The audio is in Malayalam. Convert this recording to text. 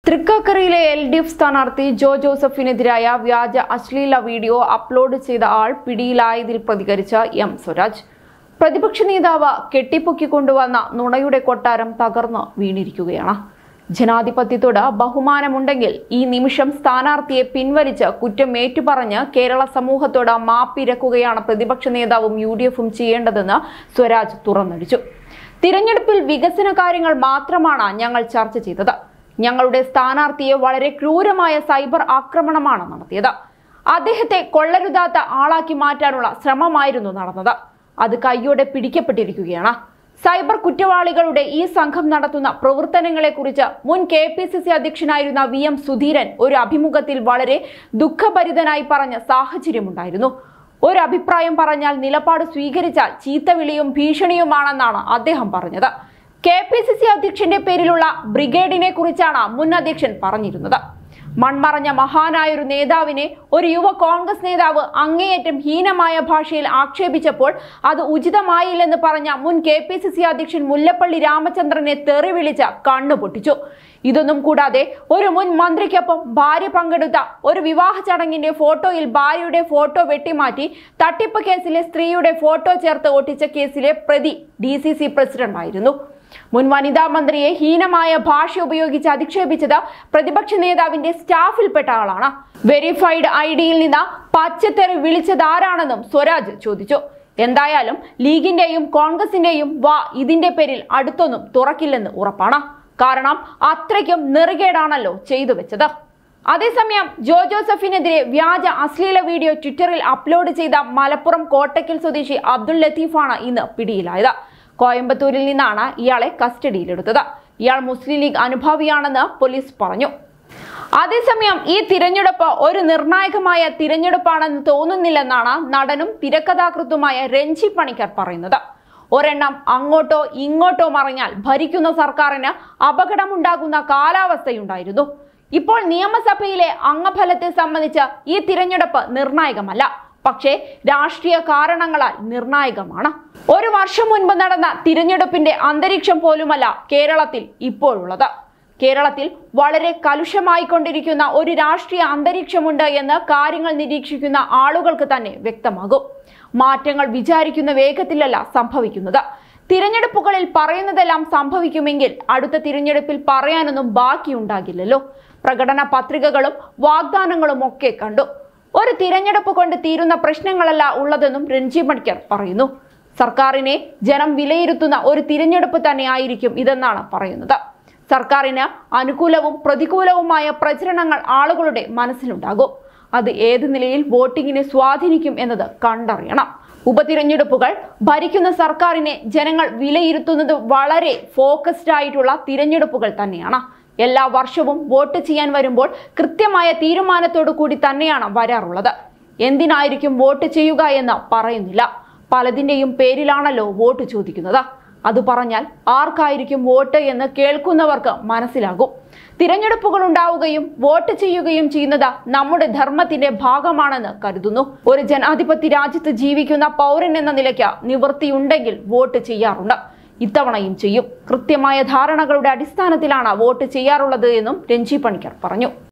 തൃക്കാക്കരയിലെ എൽ ഡി എഫ് സ്ഥാനാർത്ഥി ജോ ജോസഫിനെതിരായ വ്യാജ അശ്ലീല വീഡിയോ അപ്ലോഡ് ചെയ്ത ആൾ പിടിയിലായതിൽ പ്രതികരിച്ച എം സ്വരാജ് പ്രതിപക്ഷ നേതാവ് കെട്ടിപ്പൊക്കിക്കൊണ്ടുവന്ന നുണയുടെ കൊട്ടാരം തകർന്ന് വീണിരിക്കുകയാണ് ജനാധിപത്യത്തോട് ബഹുമാനമുണ്ടെങ്കിൽ ഈ നിമിഷം സ്ഥാനാർത്ഥിയെ പിൻവലിച്ച് കുറ്റം ഏറ്റുപറഞ്ഞ് കേരള സമൂഹത്തോട് മാപ്പിരക്കുകയാണ് പ്രതിപക്ഷ നേതാവും യു ഡി എഫും ചെയ്യേണ്ടതെന്ന് സ്വരാജ് തുറന്നടിച്ചു തിരഞ്ഞെടുപ്പിൽ വികസന കാര്യങ്ങൾ മാത്രമാണ് ഞങ്ങൾ ചർച്ച ചെയ്തത് ഞങ്ങളുടെ സ്ഥാനാർത്ഥിയെ വളരെ ക്രൂരമായ സൈബർ ആക്രമണമാണ് നടത്തിയത് അദ്ദേഹത്തെ കൊള്ളരുതാത്ത ആളാക്കി മാറ്റാനുള്ള ശ്രമമായിരുന്നു നടന്നത് അത് കയ്യോടെ പിടിക്കപ്പെട്ടിരിക്കുകയാണ് സൈബർ കുറ്റവാളികളുടെ ഈ സംഘം നടത്തുന്ന പ്രവർത്തനങ്ങളെക്കുറിച്ച് മുൻ കെ പി സി സി അധ്യക്ഷനായിരുന്ന വി എം സുധീരൻ ഒരു അഭിമുഖത്തിൽ വളരെ ദുഃഖഭരിതനായി പറഞ്ഞ സാഹചര്യമുണ്ടായിരുന്നു ഒരു അഭിപ്രായം പറഞ്ഞാൽ നിലപാട് സ്വീകരിച്ചാൽ ചീത്തവിളിയും ഭീഷണിയുമാണെന്നാണ് അദ്ദേഹം പറഞ്ഞത് കെ പി സി സി അധ്യക്ഷന്റെ പേരിലുള്ള ബ്രിഗേഡിനെ കുറിച്ചാണ് മുൻ അധ്യക്ഷൻ പറഞ്ഞിരുന്നത് മൺമറഞ്ഞ മഹാനായ ഒരു നേതാവിനെ ഒരു യുവ കോൺഗ്രസ് നേതാവ് അങ്ങേയറ്റം ഹീനമായ ഭാഷയിൽ ആക്ഷേപിച്ചപ്പോൾ അത് ഉചിതമായില്ലെന്ന് പറഞ്ഞ മുൻ കെ പി സി സി അധ്യക്ഷൻ മുല്ലപ്പള്ളി രാമചന്ദ്രനെ തെറി വിളിച്ച് കണ്ണു പൊട്ടിച്ചു ഇതൊന്നും കൂടാതെ ഒരു മുൻ മന്ത്രിക്കൊപ്പം ഭാര്യ പങ്കെടുത്ത ഒരു വിവാഹ ചടങ്ങിന്റെ ഫോട്ടോയിൽ ഭാര്യയുടെ ഫോട്ടോ വെട്ടിമാറ്റി തട്ടിപ്പ് കേസിലെ സ്ത്രീയുടെ ഫോട്ടോ ചേർത്ത് ഒട്ടിച്ച കേസിലെ പ്രതി ഡി സി സി പ്രസിഡന്റായിരുന്നു മുൻ വനിതാ മന്ത്രിയെ ഹീനമായ ഭാഷ ഉപയോഗിച്ച് അധിക്ഷേപിച്ചത് പ്രതിപക്ഷ നേതാവിന്റെ സ്റ്റാഫിൽപ്പെട്ട ആളാണ് വെരിഫൈഡ് ഐ ഡിയിൽ നിന്ന് പച്ചത്തെറി വിളിച്ചതാരാണെന്നും സ്വരാജ് ചോദിച്ചു എന്തായാലും ലീഗിന്റെയും കോൺഗ്രസിന്റെയും വാ ഇതിന്റെ പേരിൽ അടുത്തൊന്നും തുറക്കില്ലെന്ന് ഉറപ്പാണ് കാരണം അത്രയ്ക്കും നെറുകേടാണല്ലോ ചെയ്തു വെച്ചത് അതേസമയം ജോ ജോസഫിനെതിരെ വ്യാജ അശ്ലീല വീഡിയോ ട്വിറ്ററിൽ അപ്ലോഡ് ചെയ്ത മലപ്പുറം കോട്ടയ്ക്കൽ സ്വദേശി അബ്ദുൾ ലത്തീഫാണ് ഇന്ന് പിടിയിലായത് കോയമ്പത്തൂരിൽ നിന്നാണ് ഇയാളെ കസ്റ്റഡിയിലെടുത്തത് ഇയാൾ മുസ്ലിം ലീഗ് അനുഭാവിയാണെന്ന് പോലീസ് പറഞ്ഞു അതേസമയം ഈ തിരഞ്ഞെടുപ്പ് ഒരു നിർണായകമായ തിരഞ്ഞെടുപ്പാണെന്ന് തോന്നുന്നില്ലെന്നാണ് നടനും തിരക്കഥാകൃത്തുമായ രഞ്ജി പണിക്കർ പറയുന്നത് ഒരെണ്ണം അങ്ങോട്ടോ ഇങ്ങോട്ടോ മറിഞ്ഞാൽ ഭരിക്കുന്ന സർക്കാരിന് അപകടമുണ്ടാകുന്ന കാലാവസ്ഥയുണ്ടായിരുന്നു ഇപ്പോൾ നിയമസഭയിലെ അംഗഫലത്തെ സംബന്ധിച്ച് ഈ തിരഞ്ഞെടുപ്പ് നിർണായകമല്ല പക്ഷേ രാഷ്ട്രീയ കാരണങ്ങളാൽ നിർണായകമാണ് ഒരു വർഷം മുൻപ് നടന്ന തിരഞ്ഞെടുപ്പിന്റെ അന്തരീക്ഷം പോലുമല്ല കേരളത്തിൽ ഇപ്പോഴുള്ളത് കേരളത്തിൽ വളരെ കലുഷമായിക്കൊണ്ടിരിക്കുന്ന ഒരു രാഷ്ട്രീയ അന്തരീക്ഷമുണ്ട് എന്ന് കാര്യങ്ങൾ നിരീക്ഷിക്കുന്ന ആളുകൾക്ക് തന്നെ വ്യക്തമാകും മാറ്റങ്ങൾ വിചാരിക്കുന്ന വേഗത്തിലല്ല സംഭവിക്കുന്നത് തിരഞ്ഞെടുപ്പുകളിൽ പറയുന്നതെല്ലാം സംഭവിക്കുമെങ്കിൽ അടുത്ത തിരഞ്ഞെടുപ്പിൽ പറയാനൊന്നും ബാക്കിയുണ്ടാകില്ലല്ലോ പ്രകടന പത്രികകളും വാഗ്ദാനങ്ങളും ഒക്കെ കണ്ടു ഒരു തിരഞ്ഞെടുപ്പ് കൊണ്ട് തീരുന്ന പ്രശ്നങ്ങളല്ല ഉള്ളതെന്നും രഞ്ജി പണിക്കർ പറയുന്നു സർക്കാരിനെ ജനം വിലയിരുത്തുന്ന ഒരു തിരഞ്ഞെടുപ്പ് തന്നെയായിരിക്കും ഇതെന്നാണ് പറയുന്നത് സർക്കാരിന് അനുകൂലവും പ്രതികൂലവുമായ പ്രചരണങ്ങൾ ആളുകളുടെ മനസ്സിലുണ്ടാകും അത് ഏത് നിലയിൽ വോട്ടിങ്ങിനെ സ്വാധീനിക്കും എന്നത് കണ്ടറിയണം ഉപതിരഞ്ഞെടുപ്പുകൾ ഭരിക്കുന്ന സർക്കാരിനെ ജനങ്ങൾ വിലയിരുത്തുന്നത് വളരെ ഫോക്കസ്ഡ് ആയിട്ടുള്ള തിരഞ്ഞെടുപ്പുകൾ തന്നെയാണ് എല്ലാ വർഷവും വോട്ട് ചെയ്യാൻ വരുമ്പോൾ കൃത്യമായ തീരുമാനത്തോടു കൂടി തന്നെയാണ് വരാറുള്ളത് എന്തിനായിരിക്കും വോട്ട് ചെയ്യുക എന്ന് പറയുന്നില്ല പലതിൻ്റെയും പേരിലാണല്ലോ വോട്ട് ചോദിക്കുന്നത് അത് പറഞ്ഞാൽ ആർക്കായിരിക്കും വോട്ട് എന്ന് കേൾക്കുന്നവർക്ക് മനസ്സിലാകും തിരഞ്ഞെടുപ്പുകൾ ഉണ്ടാവുകയും വോട്ട് ചെയ്യുകയും ചെയ്യുന്നത് നമ്മുടെ ധർമ്മത്തിന്റെ ഭാഗമാണെന്ന് കരുതുന്നു ഒരു ജനാധിപത്യ രാജ്യത്ത് ജീവിക്കുന്ന പൗരൻ എന്ന നിലയ്ക്ക് നിവൃത്തിയുണ്ടെങ്കിൽ വോട്ട് ചെയ്യാറുണ്ട് ഇത്തവണയും ചെയ്യും കൃത്യമായ ധാരണകളുടെ അടിസ്ഥാനത്തിലാണ് വോട്ട് ചെയ്യാറുള്ളത് എന്നും രഞ്ജി പണിക്കർ പറഞ്ഞു